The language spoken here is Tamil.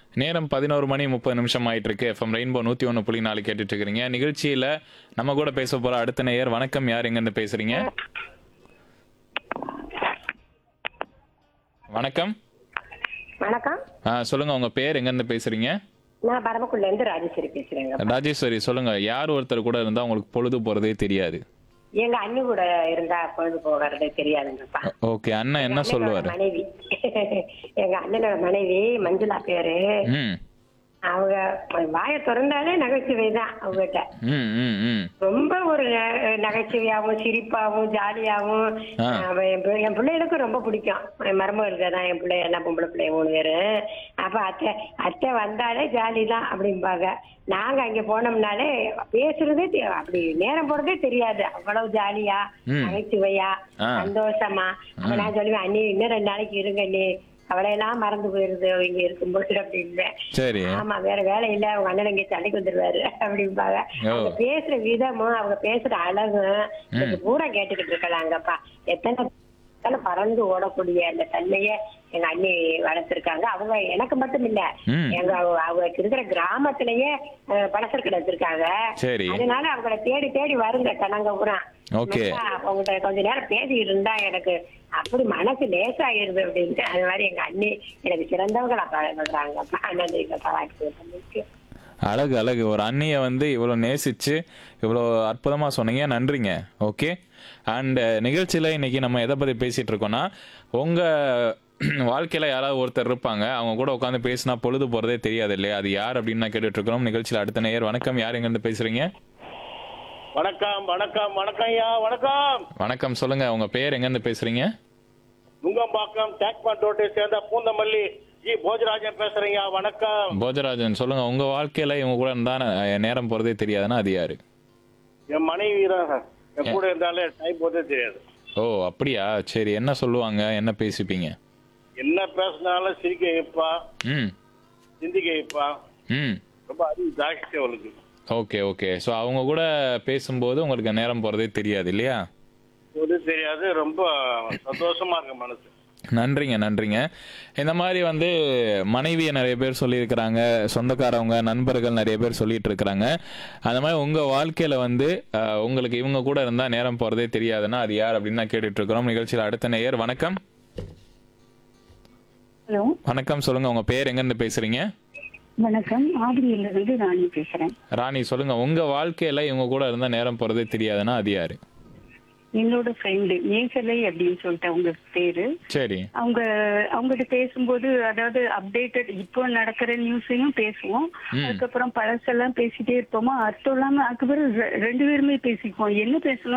நேரம் பதினோரு மணி முப்பது நிமிஷம் ஆயிட்டு இருக்கு எஃப்எம் ரெயின்போ நூத்தி ஒன்று புள்ளி நாலு கேட்டுட்டு இருக்கிறீங்க நிகழ்ச்சியில நம்ம கூட பேச போற அடுத்த நேயர் வணக்கம் யார் எங்கிருந்து பேசுறீங்க வணக்கம் வணக்கம் ஆ, சொல்லுங்க உங்க பேர் எங்கிருந்து பேசுறீங்க நான் பரமக்குள்ள இருந்து ராஜேஸ்வரி பேசுறேங்க ராஜேஸ்வரி சொல்லுங்க யார் ஒருத்தர் கூட இருந்தா உங்களுக்கு பொழுது போறதே தெரியாது எங்க அண்ணி கூட இருந்தா பொழுது போகிறது தெரியாதுங்கப்பா ஓகே அண்ணன் என்ன சொல்லுவாரு அண்ணனோட மனைவி எங்க அண்ணனோட மனைவி மஞ்சுளா பேரு ம் அவங்க வாயை திறந்தாலே நகைச்சுவை தான் அவங்ககிட்ட ம் ம் ம் ரொம்ப ஒரு ந- நகைச்சுவையாவும் சிரிப்பாவும் ஜாலியாவும் ஆ. அவ என் பி- என் பிள்ளைகளுக்கு ரொம்ப பிடிக்கும் என் மருமகளுக்கு தான் என் பிள்ளை என்ன பொம்பளை பிள்ளைய மூணு பேரு அப்ப அத்தை அத்தை வந்தாலே ஜாலி தான் அப்படிம்பாங்க நாங்க அங்க போனோம்னாலே பேசுறதே தெ- அப்படி நேரம் போறதே தெரியாது அவ்வளவு ஜாலியா ம். நகைச்சுவையா ஆ. சந்தோஷமா அப்ப நான் சொல்லுவேன் அண்ணி இன்னும் ரெண்டு நாளைக்கு இருங்க அண்ணி அவளையெல்லாம் மறந்து போயிருது இங்க இருக்கும்போது அப்படின்னு சரி ஆமா வேற வேலை இல்ல அவங்க அண்ணன் இங்க சண்டைக்கு வந்துருவாரு அப்படிம்பாங்க ஓ. அவங்க பேசுற விதமும் அவங்க பேசுற அழகும் இது பூரா கேட்டுக்கிட்டு இருக்கலாங்கப்பா எத்தனை எத்தனை பறந்து ஓடக்கூடிய அந்த தன்மைய எங்க அண்ணி வளர்த்திருக்காங்க அவங்க எனக்கு மட்டும் இல்ல ம். எங்க அவங்க- அவங்க இருக்கிற கிராமத்திலேயே அஹ், பலசர் கடை வச்சிருக்காங்க சரி அதனால அவங்கள தேடி தேடி வருங்க கணங்க பூரா ஓகே நல்லா உங்கள்ட்ட கொஞ்ச நேரம் பேசிட்டு இருந்தா எனக்கு அப்படி மனசு லேசாயிருது அப்படின்னு அது மாதிரி எங்க அண்ணி எனக்கு சிறந்தவங்களா பழகுறாங்க நன்றிங்க பாராட்டு அழகு அழகு ஒரு அண்ணியை வந்து இவ்வளோ நேசிச்சு இவ்வளோ அற்புதமாக சொன்னீங்க நன்றிங்க ஓகே அண்ட் நிகழ்ச்சியில் இன்னைக்கு நம்ம எதை பற்றி பேசிகிட்டு இருக்கோம்னா உங்கள் வாழ்க்கையில் யாராவது ஒருத்தர் இருப்பாங்க அவங்க கூட உட்காந்து பேசினா பொழுது போகிறதே தெரியாது இல்லையா அது யார் அப்படின்னு நான் கேட்டுட்டு இருக்கிறோம் நிகழ்ச்சியில் அடுத்த நேயர் வணக்கம் யார் எங்கேருந்து பேசுகிறீங்க வணக்கம் வணக்கம் வணக்கம் ஐயா வணக்கம் வணக்கம் சொல்லுங்கள் உங்கள் பேர் எங்கேருந்து பேசுகிறீங்க நுங்கம்பாக்கம் டேக்மன் ரோட்டை சேர்ந்த பூந்தமல்லி ஜி போஜராஜன் பேசுறீங்க வணக்கம் போஜராஜன் சொல்லுங்கள் உங்கள் வாழ்க்கையில் இவங்க கூட இருந்தால் நேரம் போகிறதே தெரியாதுன்னா அது யார் என் மனைவி தான் என் கூட இருந்தாலே டைம் போதே தெரியாது ஓ அப்படியா சரி என்ன சொல்லுவாங்க என்ன பேசிப்பீங்க என்ன பேசினாலும் சிரிக்க வைப்பா ம் சிந்திக்க வைப்பா ம் ரொம்ப அறிவு ஜாஸ்தி அவளுக்கு ஓகே ஓகே ஸோ அவங்க கூட பேசும்போது உங்களுக்கு நேரம் போகிறதே தெரியாது இல்லையா போதே தெரியாது ரொம்ப சந்தோஷமா இருக்கு மனசு நன்றிங்க நன்றிங்க இந்த மாதிரி வந்து மனைவியை நிறைய பேர் சொல்லியிருக்கிறாங்க சொந்தக்காரவங்க நண்பர்கள் நிறைய பேர் சொல்லிட்டு இருக்கிறாங்க அந்த மாதிரி உங்கள் வாழ்க்கையில் வந்து அஹ், உங்களுக்கு இவங்க கூட இருந்தால் நேரம் போகிறதே தெரியாதுன்னா அது யார் அப்படின்னு தான் கேட்டுட்டு இருக்கிறோம் நிகழ்ச்சியில் அடுத்த நேயர் வணக்கம் ஹலோ வணக்கம் சொல்லுங்கள் உங்கள் பேர் எங்கேருந்து பேசுகிறீங்க வணக்கம் ஆதிரியில இருந்து ராணி பேசுறேன் ராணி சொல்லுங்கள் உங்கள் வாழ்க்கையில் இவங்க கூட இருந்தால் நேரம் போகிறதே தெரியாதுன்னா அது யார் என்னோட ஃப்ரெண்டு மேகலை அப்படின்னு சொல்லிட்டு அவங்க பேரு சரி அவங்க அவங்ககிட்ட பேசும்போது அதாவது அப்டேட்டட் இப்போ நடக்கிற நியூஸையும் பேசுவோம் அதுக்கப்புறம் பழசெல்லாம் பேசிட்டே இருப்போமா அர்த்தம் இல்லாம அதுக்கப்புறம் ரெ- ரெண்டு பேருமே பேசிக்குவோம் என்ன பேசணும்